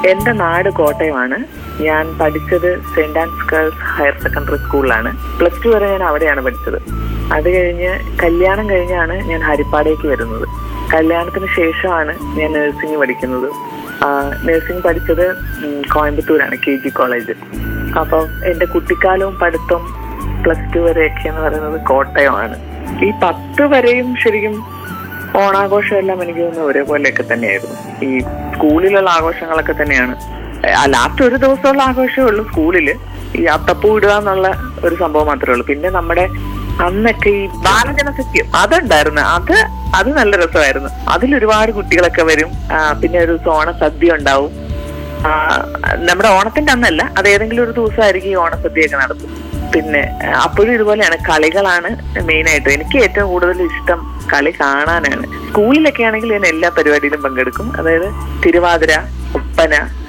എന്റെ നാട് കോട്ടയമാണ് ഞാൻ പഠിച്ചത് Saint Ann's girls higher secondary സ്കൂളിലാണ് പ്ലസ് ടു വരെ ഞാൻ അവിടെയാണ് പഠിച്ചത് അത് കഴിഞ്ഞ് കല്യാണം കഴിഞ്ഞാണ് ഞാൻ ഹരിപ്പാടേക്ക് വരുന്നത് കല്യാണത്തിന് ശേഷമാണ് ഞാൻ നഴ്സിംഗ് പഠിക്കുന്നത് നഴ്സിംഗ് പഠിച്ചത് ഉം, കോയമ്പത്തൂരാണ് കെ ജി കോളേജ് അപ്പം എന്റെ കുട്ടിക്കാലവും പഠിത്തം പ്ലസ് ടു വരെയൊക്കെ എന്ന് പറയുന്നത് കോട്ടയമാണ് ഈ പത്ത് വരെയും ശരിക്കും ഓണാഘോഷം എല്ലാം എനിക്ക് തോന്നുന്നു ഒരേപോലെയൊക്കെ തന്നെയായിരുന്നു ഈ സ്കൂളിലുള്ള ആഘോഷങ്ങളൊക്കെ തന്നെയാണ് ലാസ്റ്റ് ഒരു ദിവസമുള്ള ആഘോഷമേ ഉള്ളൂ സ്കൂളില് ഈ അത്തപ്പൂ ഇടുക എന്നുള്ള ഒരു സംഭവം മാത്രമേ ഉള്ളൂ പിന്നെ നമ്മുടെ അന്നൊക്കെ ഈ ബാലജനസഖ്യം അതുണ്ടായിരുന്നു അത് അത് നല്ല രസമായിരുന്നു അതിൽ ഒരുപാട് കുട്ടികളൊക്കെ വരും ആ, പിന്നെ ഒരു ദിവസം ഓണസദ്യ ഉണ്ടാവും ആ, നമ്മുടെ ഓണത്തിന്റെ അന്നല്ല അത് ഏതെങ്കിലും ഒരു ദിവസമായിരിക്കും ഈ ഓണസദ്യയൊക്കെ നടത്തും പിന്നെ ആ, അപ്പോഴും ഇതുപോലെയാണ് കളികളാണ് മെയിൻ ആയിട്ട് എനിക്ക് ഏറ്റവും കൂടുതൽ ഇഷ്ടം കളി കാണാനാണ് സ്കൂളിലൊക്കെ ആണെങ്കിൽ ഞാൻ എല്ലാ പരിപാടിയിലും പങ്കെടുക്കും അതായത് തിരുവാതിര ഒപ്പന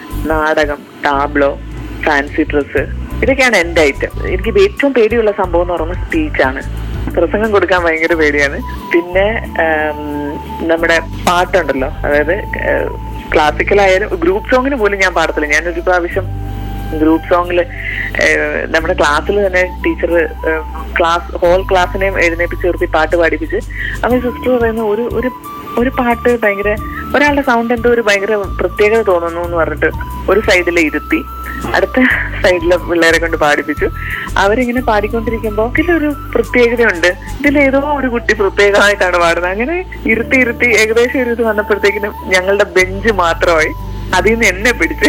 നാടകം ടാബ്ലോ ഫാൻസി ഡ്രസ്സ് ഇതൊക്കെയാണ് എന്റെ ഐറ്റം എനിക്ക് ഏറ്റവും പേടിയുള്ള സംഭവം എന്ന് പറയുന്നത് സ്പീച്ചാണ് പ്രസംഗം കൊടുക്കാൻ ഭയങ്കര പേടിയാണ് പിന്നെ ആം, നമ്മുടെ പാട്ടുണ്ടല്ലോ അതായത് ക്ലാസിക്കലായാലും ഗ്രൂപ്പ് സോങ്ങിന് പോലും ഞാൻ പാടത്തില്ല ഞാനൊരു പ്രാവശ്യം ഗ്രൂപ്പ് സോങ്ങിൽ നമ്മുടെ ക്ലാസ്സിൽ തന്നെ ടീച്ചർ ക്ലാസ് ഹോൾ ക്ലാസ്സിനെ എഴുന്നേപ്പിച്ച് നിർത്തി പാട്ട് പാടിപ്പിച്ച് അപ്പോൾ സിസ്റ്റർ പറയുന്ന ഒരു ഒരു ഒരു പാട്ട് ഭയങ്കര ഒരാളുടെ സൗണ്ട് എന്തോ ഒരു ഭയങ്കര പ്രത്യേകത തോന്നുന്നു എന്ന് പറഞ്ഞിട്ട് ഒരു സൈഡിൽ ഇരുത്തി അടുത്ത സൈഡിലെ പിള്ളേരെ കൊണ്ട് പാടിപ്പിച്ചു അവരിങ്ങനെ പാടിക്കൊണ്ടിരിക്കുമ്പോൾ ഇതിലൊരു പ്രത്യേകതയുണ്ട് ഇതിലേതോ ഒരു കുട്ടി പ്രത്യേകമായിട്ടാണ് പാടുന്നത് അങ്ങനെ ഇരുത്തി ഇരുത്തി ഏകദേശം ഒരു ഇത് വന്നപ്പോഴത്തേക്കിനും ഞങ്ങളുടെ ബെഞ്ച് മാത്രമായി അതിൽ നിന്ന് എന്നെ പിടിച്ച്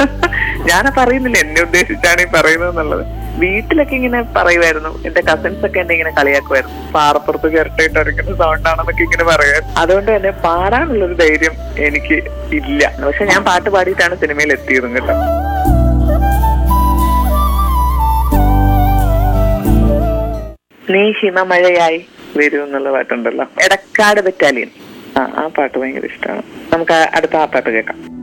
ഞാനപ്പ അറിയുന്നില്ല എന്നെ ഉദ്ദേശിച്ചാണ് ഈ പറയുന്നത് എന്നുള്ളത് വീട്ടിലൊക്കെ ഇങ്ങനെ പറയുമായിരുന്നു എന്റെ കസിൻസ് ഒക്കെ എന്നെ ഇങ്ങനെ കളിയാക്കുമായിരുന്നു പാറപ്പുറത്ത് ചിരട്ടയിട്ട് അരക്കുന്ന സൗണ്ട് ആണെന്നൊക്കെ ഇങ്ങനെ പറയുമായിരുന്നു അതുകൊണ്ട് തന്നെ പാടാനുള്ളൊരു ധൈര്യം എനിക്ക് ഇല്ല പക്ഷെ ഞാൻ പാട്ട് പാടിയിട്ടാണ് സിനിമയിൽ എത്തിയതും കേട്ടോ നീ ഹിമമഴയായി വരൂ എന്നുള്ള പാട്ടുണ്ടല്ലോ എടക്കാട് ബറ്റാലിയൻ ആ ആ പാട്ട് ഭയങ്കര ഇഷ്ടമാണ് നമുക്ക് ആ- അടുത്ത ആ പാട്ട് കേൾക്കാം